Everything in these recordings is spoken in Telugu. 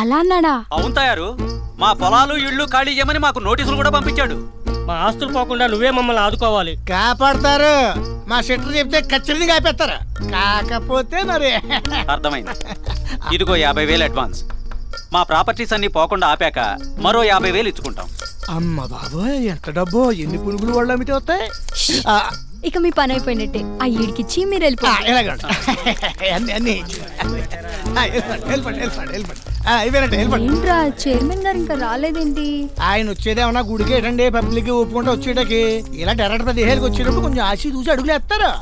అలా అన్నాడా అవును తయారు మా పొలాలు ఇళ్ళు ఖాళీ చేయమని మాకు నోటీసులు కూడా పంపించాడు మా ఆస్తులు పోకుండా నువ్వే మమ్మల్ని ఆదుకోవాలి కాపాడతారు మా షెటర్ చెప్తే ఖచ్చితంగా కాపేస్తారు కాకపోతే మరి అర్థమైంది ఇదిగో యాభై వేలు అడ్వాన్స్ మా ప్రాపర్టీస్ అన్ని పోకుండా ఆపాక మరో యాభై వేలు ఇచ్చుకుంటాం అమ్మ బాబోయ్ ఎంత డబ్బు ఎన్ని పునుగులు వాళ్ళు అమ్మితే వస్తాయి ఆ, ఇక మీ పని అయిపోయినట్టే ఆ ఈడికిచ్చి మీరు ఆ, వెళ్ళిపోండి ఇలాగండి అన్ని అన్ని ఆ, వెళ్ళిపోండి వెళ్ళిపోండి వెళ్ళిపోండి వెళ్ళిపోండి ఆ, అయిపోయినట్టు వెళ్ళిపోండి ఏంట్రా చైర్మన్ గారు ఇంకా రాలేదేంటి ఆయన వచ్చేదేమన్నా గుడికి ఏంటండి పబ్లిక్ ఒప్పుకుంటూ వచ్చేటకి ఇలా డైరెక్ట్ పదిహేనుకి వచ్చేటప్పుడు కొంచెం ఆశ చూసి అడుగులు వేస్తారు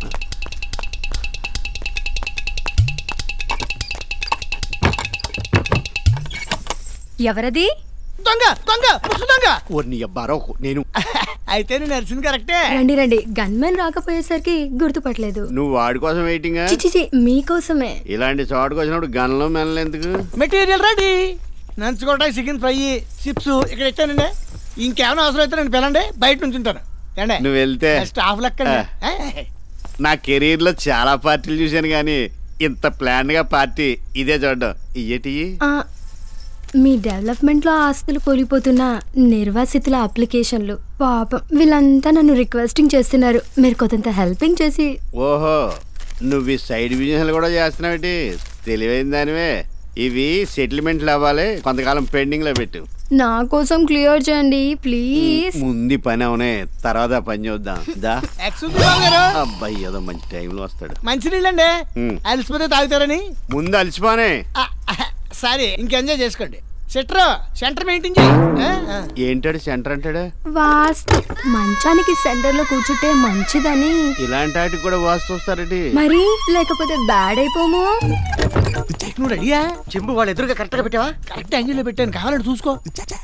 ఎవరది దొంగ దొంగ ముసు దొంగ ఓర్ని అబ్బారో నేను అయితే నేను నడిచింది కరెక్టే రండి రండి గన్మెన్ రాకపోయేసరికి గుర్తుపట్టలేదు నువ్వు వాడి కోసం వెయిటింగ్ చిచిచి మీకోసమే ఇలాంటి చోటుకు వచ్చినప్పుడు గన్లో మెనలు ఎందుకు మెటీరియల్ రెడీ నంచుకోవడానికి చికెన్ ఫ్రై చిప్స్ ఇక్కడ ఇచ్చానండి ఇంకేమైనా అవసరం అయితే నేను పిలండి బయట నుంచి ఉంటాను ఏండి నువ్వు వెళ్తే స్టాఫ్ లెక్క నా కెరీర్ లో చాలా పార్టీలు చూశాను కానీ ఇంత ప్లాన్ గా పార్టీ ఇదే చూడడం ఇయ్యటి ఆ, మీ డెవలప్మెంట్ లో ఆస్తులు కోల్పోతున్న నిర్వాసితుల అప్లికేషన్లు పాపం వీళ్ళంతా నన్ను రిక్వెస్టింగ్ చేస్తున్నారు మీరు కొంత హెల్పింగ్ చేసి ఓహో నువ్వు ఈ సైడ్ బిజినెస్ కూడా చేస్తున్నావేటి తెలివైన దానివే ఇవి సెటిల్మెంట్లు అవ్వాలి కొంతకాలం పెండింగ్ లో పెట్టు నా కోసం క్లియర్ చేయండి ప్లీజ్ ముందు ఈ పని అవునే తర్వాత ఆ పని చూద్దాం దా ఎక్స్క్యూజ్ బాబు గారు అబ్బాయి ఏదో మంచి టైంలో వస్తాడు మంచినీళ్ళండి ఉమ్. అలసిపోతే తాగుతారని ముందు అలసిపోనే ఆ, సరే ఇంకెంజాయ్ చేసుకోండి సెటర్ సెంటర్ మెయింటైన్ చేయి ఆ, ఆ. ఏంటాడు సెంటర్ అంటాడు వాస్తు మంచానికి సెంటర్ లో కూర్చుంటే మంచిదని ఇలాంటి వాటికి కూడా వాస్తు వస్తారటి మరి లేకపోతే బ్యాడ్ అయిపోము నువ్వు రెడీయా చెంబు వాళ్ళు ఎదురుగా కరెక్ట్ గా పెట్టావా కరెక్ట్ యాంగిల్ లో పెట్టాను కావాలంటే చూసుకో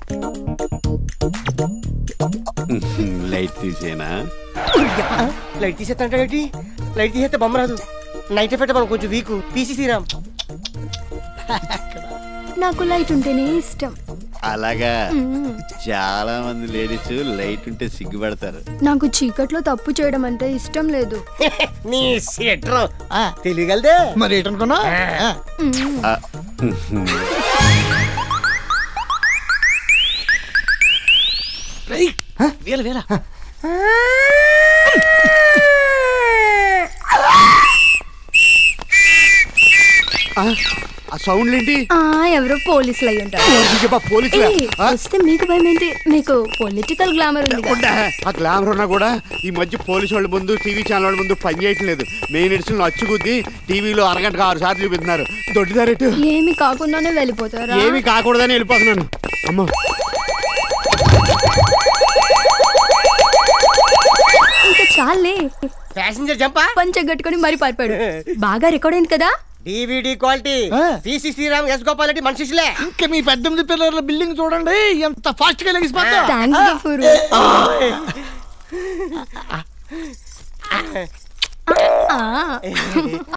లైట్ తీసేనా లైట్ తీసేస్తా ఏంటి లైట్ తీసేస్తే బొమ్మ రాదు నైట్ ఎఫెక్ట్ మనం కొంచెం వీక్ తీసి తీరాం నాకు లైట్ ఉంటేనే ఇష్టం అలాగా మ్మ్. చాలా మంది లేడీస్ లైట్ ఉంటే సిగ్గుపడతారు నాకు చీకట్లో తప్పు చేయడం అంటే ఇష్టం లేదు నీ సెటర్ ఆ, తెలియగలదే మరి ఏంటనుకున్నా మ్మ్. ఆ, వేల వేల ఆ సౌండ్ ఏంటి ఆ ఎవరో పోలీసులు అయి ఉంటారు పోలీసులా ఏయ్, వస్తే మీకు భయం ఏంటి మీకు పొలిటికల్ గ్లామర్ ఉంది కదా. ఉండా. ఆ గ్లామర్ ఉన్నా కూడా ఈ మధ్య పోలీసు వాళ్ళ ముందు టీవీ ఛానల్ వాళ్ళ ముందు పని చేయట్లేదు మెయిన్ ఎడిషన్ అచ్చుకుద్ది టీవీలో అరగంటకు ఆరు సార్లు చూపిస్తున్నారు దొడ్డిదారెట్టు ఏమి కాకుండానే వెళ్ళిపోతారా ఏమీ కాకూడదని వెళ్ళిపోతున్నాను అమ్మ ఇంకా చాలే ప్యాసింజర్ జంపా పంచ కట్టుకొని మరి పారిపాడు బాగా రికార్డ్ అయింది కదా డివిడి క్వాలిటీ ఆ. పిసి శ్రీరామ్ ఎస్ గోపాల్ రెడ్డి మనిషిలే ఇంకా మీ పద్దెనిమిది పిల్లల బిల్డింగ్ చూడండి ఎంత ఫాస్ట్ గా లెగిసిపోతా థ్యాంక్స్ గఫూరు ఆ